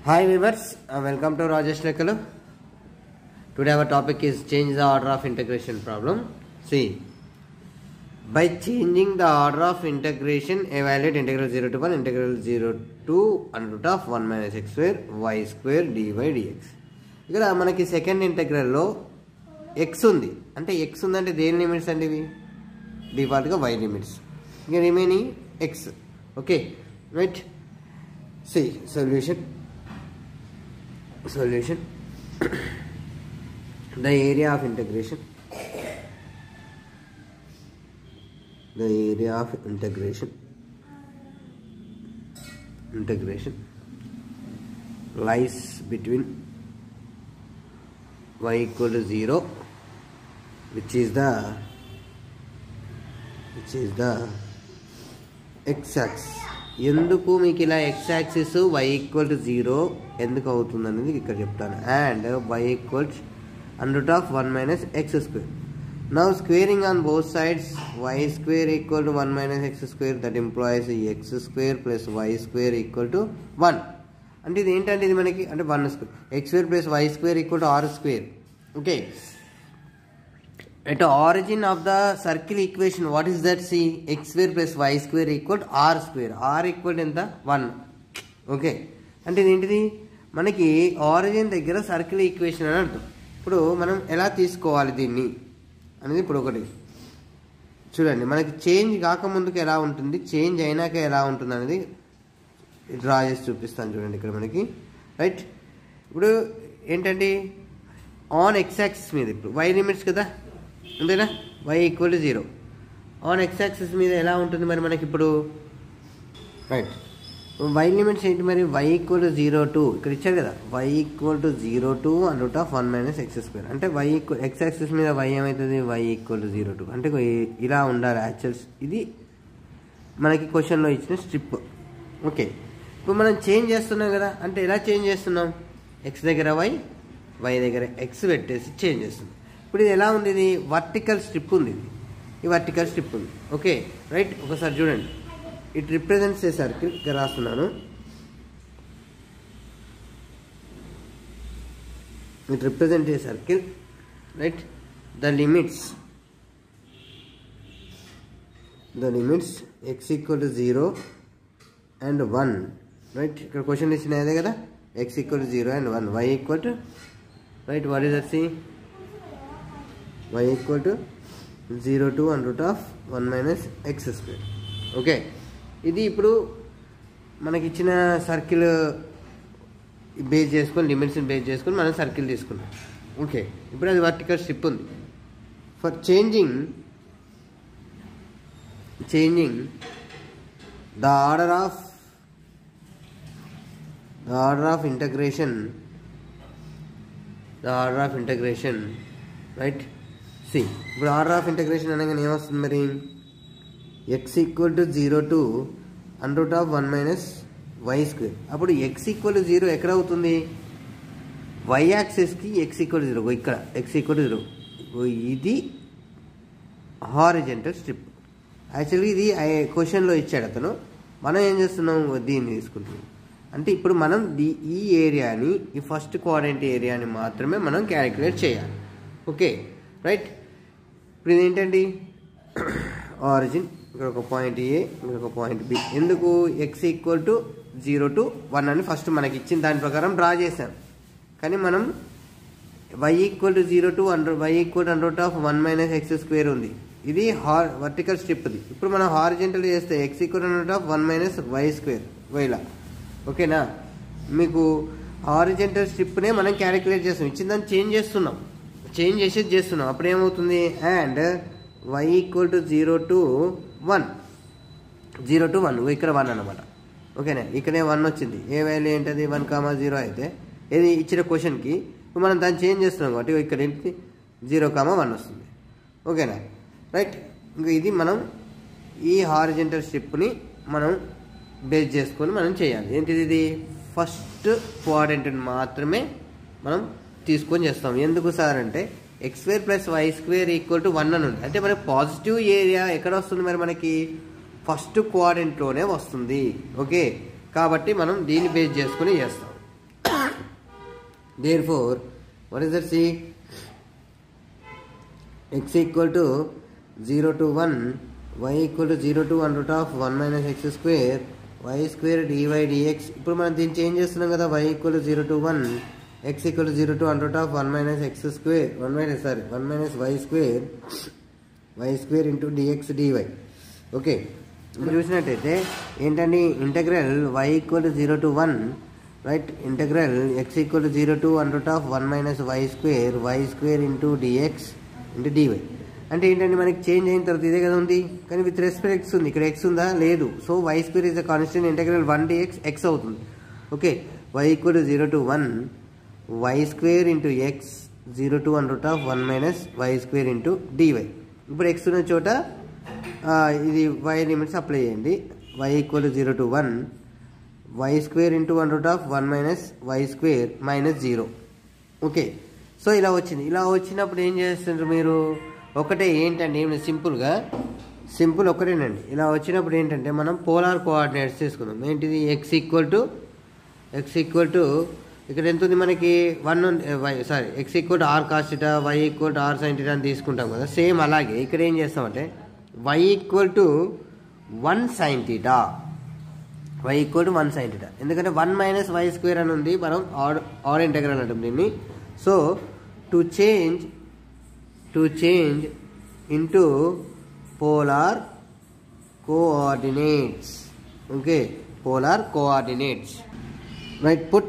Hi viewers, uh, welcome to Rajesh Lekalu. Today our topic is change the order of integration problem. See, by changing the order of integration, evaluate integral 0 to 1, integral 0 to under root of 1 minus x square, y square dy dx. ఇక్కడ మనకి second ఇంటగ్రల్లో X ఉంది అంటే X ఉందంటే దేని limits అండి ఇవి డిఫాల్ట్గా Y limits ఇంకా remaining X okay right see solution solution the area of integration the area of integration integration lies between y equal to 0 which is the which is the x axis ఎందుకు మీకు ఇలా X axis Y equal to zero ఎందుకు అవుతుంది అనేది ఇక్కడ చెప్తాను and Y equals under of one minus X square now squaring on both sides Y square equal to one minus X square that implies X square plus Y square equal to one అంటే ఇది ఏంటంటే ఇది మనకి అంటే one square X square plus Y square equal to R square okay at origin of the circle equation what is that see x square plus y square equal to r square r equal ఎంత one okay అంటే ఏంటిది మనకి origin దగ్గర circle equation అని అర్థం ఇప్పుడు మనం ఎలా తీసుకోవాలి దీన్ని అనేది ఇప్పుడు ఒకటి చూడండి మనకి చేంజ్ కాకముందుకు ఎలా ఉంటుంది చేంజ్ అయినాక ఎలా ఉంటుంది అనేది డ్రా చేసి చూపిస్తాను చూడండి ఇక్కడ మనకి రైట్ ఇప్పుడు ఏంటంటే ఆన్ ఎక్స్ యాక్సిస్ మీద ఇప్పుడు వై లిమిట్స్ కదా అంతేనా Y equal to zero on X axis మీద ఎలా ఉంటుంది మరి మనకి ఇప్పుడు రైట్ వై లిమిట్స్ ఏంటి మరి Y equal to zero to ఇక్కడ ఇచ్చారు కదా Y equal to zero to and root of one minus X square అంటే వై ఈక్వల్ ఎక్స్ యాక్సిస్ మీద వై ఏమవుతుంది Y equal to zero to అంటే ఇలా ఉండాలి యాక్చువల్స్ ఇది మనకి క్వశ్చన్లో ఇచ్చిన స్ట్రిప్ ఓకే ఇప్పుడు మనం చేంజ్ చేస్తున్నాం కదా అంటే ఎలా చేంజ్ చేస్తున్నాం ఎక్స్ దగ్గర వై వై దగ్గర ఎక్స్ పెట్టేసి చేంజ్ చేస్తున్నాం ఇప్పుడు ఇది ఎలా ఉంది ఇది వర్టికల్ స్ట్రిప్ ఉంది ఇది ఈ వర్టికల్ స్ట్రిప్ ఉంది ఓకే రైట్ ఒకసారి చూడండి ఇట్ రిప్రజెంట్స్ ఏ సర్కిల్ ఇక్కడ రాస్తున్నాను it represent a circle right the limits the limits X equal to zero and one right ఇక్కడ క్వశ్చన్ ఇచ్చిన అదే కదా X equal to zero and one Y equal to right what is that see y equal to 0 to 1 root of 1 minus x square okay ఇది ఇప్పుడు మనకి ఇచ్చిన circle base చేసుకొని లిమిట్స్ని base చేసుకొని మనం సర్కిల్ తీసుకున్నాం ఓకే ఇప్పుడు అది వర్టికల్ స్ట్రిప్ ఉంది for changing changing the order of the order of integration the order of integration right see ఇప్పుడు ఆర్డర్ ఆఫ్ ఇంటగ్రేషన్ అనగానే ఏమొస్తుంది మరి X equal to zero to and root of one minus Y square అప్పుడు X equal to zero ఎక్కడ అవుతుంది Y యాక్సిస్కి X equal zero ఇక్కడ X equal zero ఇది హారిజెంటల్ స్ట్రిప్ యాక్చువల్లీ ఇది క్వశ్చన్లో ఇచ్చాడు అతను మనం ఏం చేస్తున్నాం దీన్ని తీసుకుంటున్నాం అంటే ఇప్పుడు మనం ది ఈ ఏరియాని ఈ ఫస్ట్ క్వారంటీ ఏరియాని మాత్రమే మనం క్యాలిక్యులేట్ చేయాలి ఓకే రైట్ ఇప్పుడు ఇదేంటండి ఆరిజిన్ ఇక్కడ ఒక పాయింట్ ఏ ఇక్కడ ఒక పాయింట్ బి ఎందుకు X equal to zero to one అని ఫస్ట్ మనకి ఇచ్చిన దాని ప్రకారం డ్రా చేశాం కానీ మనం Y equal to zero to under root Y equal to under root of one minus X square ఉంది ఇది హార్ వర్టికల్ స్ట్రిప్ది ఇప్పుడు మనం హారిజెంటల్ చేస్తే X equal under root of one minus Y square వైలా ఓకేనా మీకు హారిజెంటల్ స్ట్రిప్నే మనం క్యాలిక్యులేట్ చేస్తాం ఇచ్చిన దాన్ని చేంజ్ చేస్తున్నాం చేంజ్ చేసేది చేస్తున్నాం అప్పుడు ఏమవుతుంది and Y equal to zero to one zero to one ఇక్కడ వన్ అనమాట ఓకేనా ఇక్కడే వన్ వచ్చింది ఏ వాల్యూ ఏంటది వన్ కామా జీరో అయితే ఏది ఇచ్చిన క్వశ్చన్కి మనం దాన్ని చేంజ్ చేస్తున్నాం కాబట్టి ఇక్కడ ఏంటి జీరో కామా వన్ వస్తుంది ఓకేనా రైట్ ఇంకా ఇది మనం ఈ హారిజెంటల్ స్ట్రిప్ని మనం బేస్ చేసుకొని మనం చేయాలి ఏంటిది ఇది ఫస్ట్ క్వాడ్రంట్ని మాత్రమే మనం తీసుకొని చేస్తాం ఎందుకు సార్ అంటే X square plus Y square equal to one అని ఉంది అంటే మనకి పాజిటివ్ ఏరియా ఎక్కడ వస్తుంది మరి మనకి ఫస్ట్ క్వాడ్రంట్లోనే వస్తుంది ఓకే కాబట్టి మనం దీన్ని బేస్ చేసుకుని చేస్తాం therefore what is that see x equal to 0 to 1 y equal to 0 to 1 root of 1 minus x square y square dy dx ఇప్పుడు మనం దీన్ని చేంజ్ చేస్తున్నాం కదా y equal to 0 to 1 x equal to 0 to 1 root of 1 minus x square 1 minus sorry 1 minus y square y square into dx dy okay ఇప్పుడు చూసినట్టయితే ఏంటండి integral y equal to zero to one right integral x equal to zero to one root of one minus Y square why square into dx into dy అంటే ఏంటంటే మనకి change అయిన తర్వాత ఇదే కదా ఉంది కానీ విత్ రెస్పెక్ట్ ఎక్స్ ఉంది ఇక్కడ ఎక్స్ ఉందా లేదు so Y square is the constant integral one dx X అవుతుంది okay Y equal to zero to one Y square into X zero to one root of one minus Y square into dy ఇప్పుడు X ఉన్న చోట ఆ, ఇది Y limits apply చేయండి Y equal to zero to one Y square into one root of one minus Y square minus zero okay so ఇలా వచ్చింది ఇలా వచ్చినప్పుడు ఏం చేస్తుంటారు మీరు ఒకటే ఏంటంటే ఏం లేదు సింపుల్గా సింపుల్ ఒకటేనండి ఇలా వచ్చినప్పుడు ఏంటంటే మనం పోలార్ కోఆర్డినేట్స్ తీసుకుందాం ఏంటిది X equal to X equal to ఇక్కడ ఎంత ఉంది మనకి one Y sorry X equal to R cos theta Y equal to R sine theta అని తీసుకుంటాం కదా సేమ్ అలాగే ఇక్కడ ఏం చేస్తామంటే Y equal to one sine theta Y equal to one sine theta ఎందుకంటే వన్ మైనస్ వై స్క్వేర్ అని ఉంది మనం ఆడ్ ఆడ్ ఇంటగ్రల్ అంటాం దీన్ని so to change to change into polar coordinates okay polar coordinates right put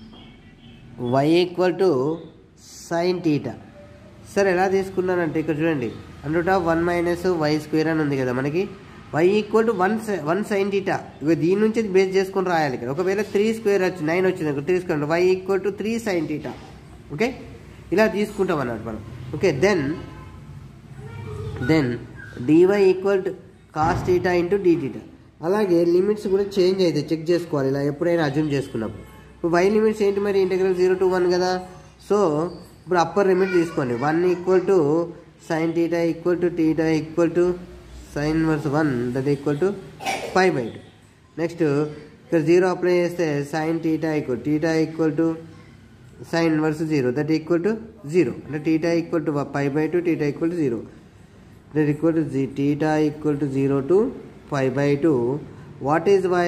Y equal to sine theta సరే ఎలా తీసుకున్నానంటే ఇక్కడ చూడండి under of one minus Y square అని ఉంది కదా మనకి Y equal to one one sine theta ఇక దీని నుంచి బేస్ చేసుకొని రాయాలి ఇక్కడ ఒకవేళ త్రీ స్క్వేర్ వచ్చి నైన్ వచ్చింది three square Y equal to three sine theta okay ఇలా తీసుకుంటాం అన్నట్టు మనం okay then then dy equal to cos theta into theta అలాగే లిమిట్స్ కూడా చేంజ్ అయితే చెక్ చేసుకోవాలి ఇలా ఎప్పుడైనా అజ్యూమ్ చేసుకున్నప్పుడు ఇప్పుడు వై లిమిట్స్ ఏంటి మరి ఇంటగ్రల్ జీరో టు వన్ కదా సో ఇప్పుడు అప్పర్ లిమిట్ తీసుకోండి one equal to sine theta equal to theta equal to sine inverse one that equal to five by two next ఇక్కడ జీరో అప్లై చేస్తే sine theta equal theta equal to sine inverse zero that equal to zero అంటే theta equal to five by two theta equal to zero that equal to g theta equal to zero to five by two what is y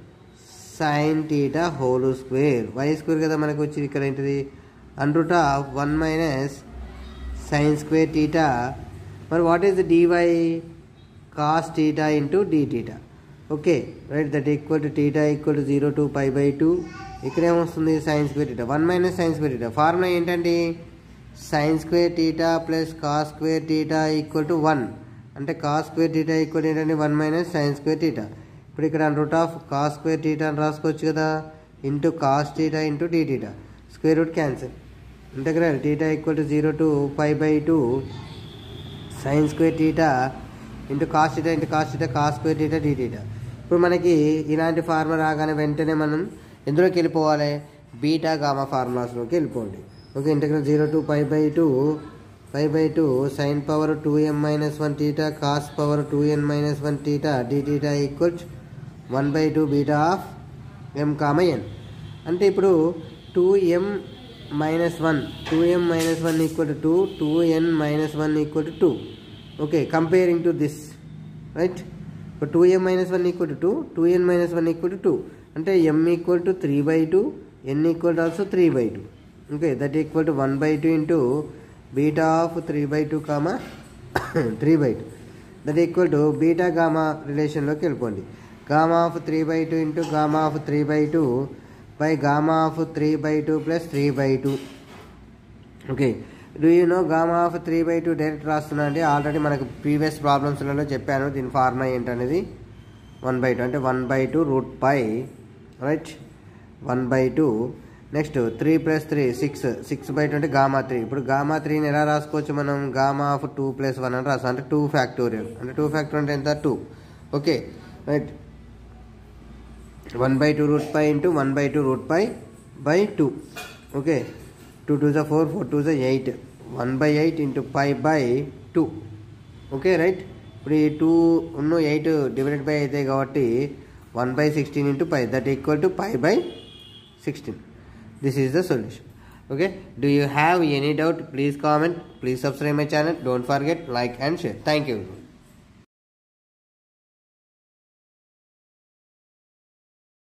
sine theta whole square why square కదా మనకు వచ్చి ఇక్కడ ఏంటిది under root of one minus sine square theta మరి what is dy cos theta into d theta okay right that equal to theta equal to zero to pi by two ఇక్కడ ఏమొస్తుంది sine square theta one minus sine square theta formula ఏంటండి sine square theta plus cos square theta equal to one అంటే cos square theta equal ఏంటంటే one minus sine square theta ఇప్పుడు ఇక్కడ root of cos square theta అని రాసుకోవచ్చు కదా into cos theta into t theta square root cancel integral theta equal to zero to five by two sine square theta into cos theta into cos theta cos square theta t theta ఇప్పుడు మనకి ఇలాంటి formula రాగానే వెంటనే మనం ఎందులోకి వెళ్ళిపోవాలి beta gamma ఫార్ములాస్లోకి వెళ్ళిపోండి okay integral zero to five by two five by two sine power two m minus one theta cos power two n minus one theta d theta equals one by two beta of m comma n అంటే ఇప్పుడు two m minus one two m minus one equal to two two n minus one equal to two okay comparing to this right ఇప్పుడు two m minus one equal to two two n minus one equal to two అంటే m equal to three by two n equal to also three by two okay that equal to one by two into beta of three by two comma three by two that equal to beta gamma రిలేషన్లోకి వెళ్ళిపోండి gamma of three by two into gamma of three by two by gamma of three by two plus three by two okay do you know gamma of three by two direct రాస్తున్నా అంటే already మనకు previous ప్రాబ్లమ్స్లలో చెప్పాను దీని formula ఏంటనేది one by two అంటే one by two root pi right one by two next three plus three six six by two అంటే gamma three ఇప్పుడు gamma త్రీని ఎలా రాసుకోవచ్చు మనం gamma of two plus one అని రాస్తాం అంటే టూ ఫ్యాక్టోరియల్ అంటే టూ ఫ్యాక్టోరియల్ అంటే ఎంత two okay right one by two root pi into one by two root pi by two okay two two జా ఫోర్ ఫోర్ టూ జా eight one by eight into pi by two okay right ఇప్పుడు ఈ two ఉన్న eight divided by అయితే కాబట్టి one by sixteen into pi that equal to pi by sixteen this is the solution okay do you have any doubt please comment please subscribe my channel don't forget like and share thank you